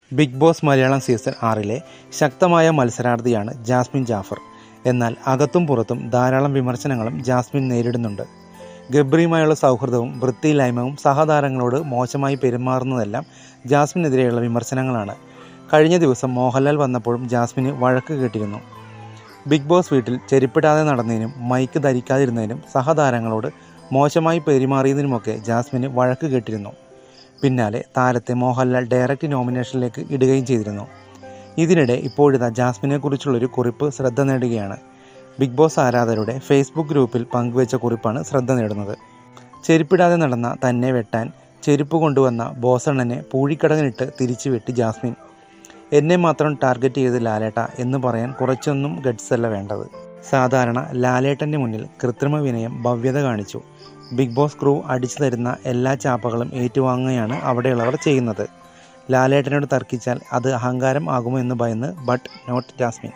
big boss Malayalam season ആറിലെ ശക്തമായ മത്സരാർത്ഥിയാണ് Jasmine Jafar എന്നാൽ അകത്തും പുറത്തും ധാരാളം വിമർശനങ്ങളും ജാസ്മിൻ നേരിടുന്നുണ്ട് ഗബ്രിയുമായുള്ള സൗഹൃദവും വൃത്തിയില്ലായ്മയും സഹതാരങ്ങളോട് മോശമായി പെരുമാറുന്നതെല്ലാം ജാസ്മിനെതിരെയുള്ള വിമർശനങ്ങളാണ് കഴിഞ്ഞ ദിവസം മോഹൻലാൽ വന്നപ്പോഴും ജാസ്മിന് വഴക്ക് കേട്ടിരുന്നു ബിഗ് ബോസ് വീട്ടിൽ ചെരുപ്പിടാതെ നടന്നതിനും മൈക്ക് ധരിക്കാതിരുന്നതിനും സഹതാരങ്ങളോട് മോശമായി പെരുമാറിയതിനുമൊക്കെ ജാസ്മിന് വഴക്ക് കേട്ടിരുന്നു പിന്നാലെ താരത്തെ മോഹൻലാൽ ഡയറക്റ്റ് നോമിനേഷനിലേക്ക് ഇടുകയും ചെയ്തിരുന്നു ഇതിനിടെ ഇപ്പോഴിതാ ജാസ്മിനെ കുറിച്ചുള്ളൊരു കുറിപ്പ് ശ്രദ്ധ നേടുകയാണ് ബിഗ് ബോസ് ആരാധകരുടെ ഫേസ്ബുക്ക് ഗ്രൂപ്പിൽ പങ്കുവച്ച കുറിപ്പാണ് ശ്രദ്ധ നേടുന്നത് ചെരുപ്പിടാതെ നടന്ന തന്നെ വെട്ടാൻ ചെരുപ്പ് കൊണ്ടുവന്ന ബോസണ്ണനെ പൂഴിക്കടകനിട്ട് തിരിച്ചു വെട്ടി ജാസ്മിൻ എന്നെ മാത്രം ടാർഗറ്റ് ചെയ്ത് ലാലേട്ട എന്ന് പറയാൻ കുറച്ചൊന്നും ഗഡ്സ് അല്ല വേണ്ടത് സാധാരണ ലാലേട്ടൻ്റെ മുന്നിൽ കൃത്രിമ വിനയം ഭവ്യത കാണിച്ചു ബിഗ് ബോസ് ക്രൂ അടിച്ചു തരുന്ന എല്ലാ ചാപ്പകളും ഏറ്റുവാങ്ങുകയാണ് അവിടെയുള്ളവർ ചെയ്യുന്നത് ലാലേട്ടനോട് തർക്കിച്ചാൽ അത് അഹങ്കാരം ആകുമോ എന്ന് ഭയന്ന് ബട്ട് നോട്ട് ജാസ്മിൻ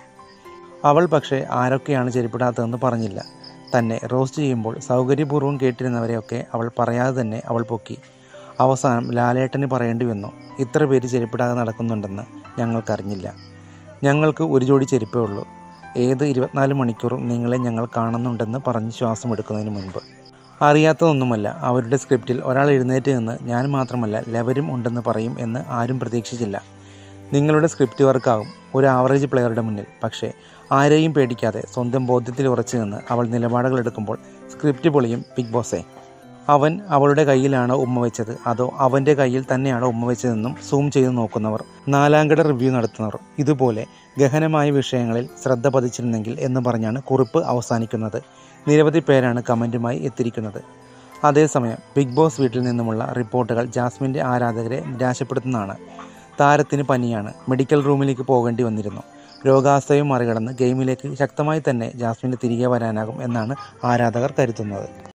അവൾ പക്ഷേ ആരൊക്കെയാണ് ചെരുപ്പിടാത്തതെന്ന് പറഞ്ഞില്ല തന്നെ റോസ്റ്റ് ചെയ്യുമ്പോൾ സൗകര്യപൂർവ്വം കേട്ടിരുന്നവരെയൊക്കെ അവൾ പറയാതെ തന്നെ അവൾ പൊക്കി അവസാനം ലാലേട്ടന് പറയേണ്ടി വന്നു ഇത്ര പേര് ചെരുപ്പിടാതെ നടക്കുന്നുണ്ടെന്ന് ഞങ്ങൾക്കറിഞ്ഞില്ല ഞങ്ങൾക്ക് ഒരു ജോഡി ചെരുപ്പേ ഉള്ളൂ ഏത് ഇരുപത്തിനാല് മണിക്കൂറും നിങ്ങളെ ഞങ്ങൾ കാണുന്നുണ്ടെന്ന് പറഞ്ഞ് ശ്വാസം എടുക്കുന്നതിന് മുൻപ് അറിയാത്തതൊന്നുമല്ല അവരുടെ സ്ക്രിപ്റ്റിൽ ഒരാൾ എഴുന്നേറ്റ് നിന്ന് ഞാൻ മാത്രമല്ല ലെവരും ഉണ്ടെന്ന് പറയും എന്ന് ആരും പ്രതീക്ഷിച്ചില്ല നിങ്ങളുടെ സ്ക്രിപ്റ്റ് വർക്കാകും ഒരു ആവറേജ് പ്ലെയറുടെ മുന്നിൽ പക്ഷേ ആരെയും പേടിക്കാതെ സ്വന്തം ബോധ്യത്തിൽ ഉറച്ചു നിന്ന് അവൾ നിലപാടുകൾ എടുക്കുമ്പോൾ സ്ക്രിപ്റ്റ് പൊളിയും ബിഗ് ബോസേ അവൻ അവളുടെ കയ്യിലാണോ ഉമ്മ വെച്ചത് അതോ അവൻ്റെ കയ്യിൽ തന്നെയാണോ ഉമ്മ വെച്ചതെന്നും സൂം ചെയ്ത് നോക്കുന്നവർ നാലാംകിട റിവ്യൂ നടത്തുന്നവർ ഇതുപോലെ ഗഹനമായ വിഷയങ്ങളിൽ ശ്രദ്ധ പതിച്ചിരുന്നെങ്കിൽ എന്ന് പറഞ്ഞാണ് കുറിപ്പ് അവസാനിക്കുന്നത് നിരവധി പേരാണ് കമൻറ്റുമായി എത്തിയിരിക്കുന്നത് അതേസമയം ബിഗ് ബോസ് വീട്ടിൽ നിന്നുമുള്ള റിപ്പോർട്ടുകൾ ജാസ്മിൻ്റെ ആരാധകരെ നിരാശപ്പെടുത്തുന്നതാണ് താരത്തിന് പനിയാണ് മെഡിക്കൽ റൂമിലേക്ക് പോകേണ്ടി വന്നിരുന്നു രോഗാവസ്ഥയും മറികടന്ന് ഗെയിമിലേക്ക് ശക്തമായി തന്നെ ജാസ്മിന് തിരികെ വരാനാകും എന്നാണ് ആരാധകർ കരുതുന്നത്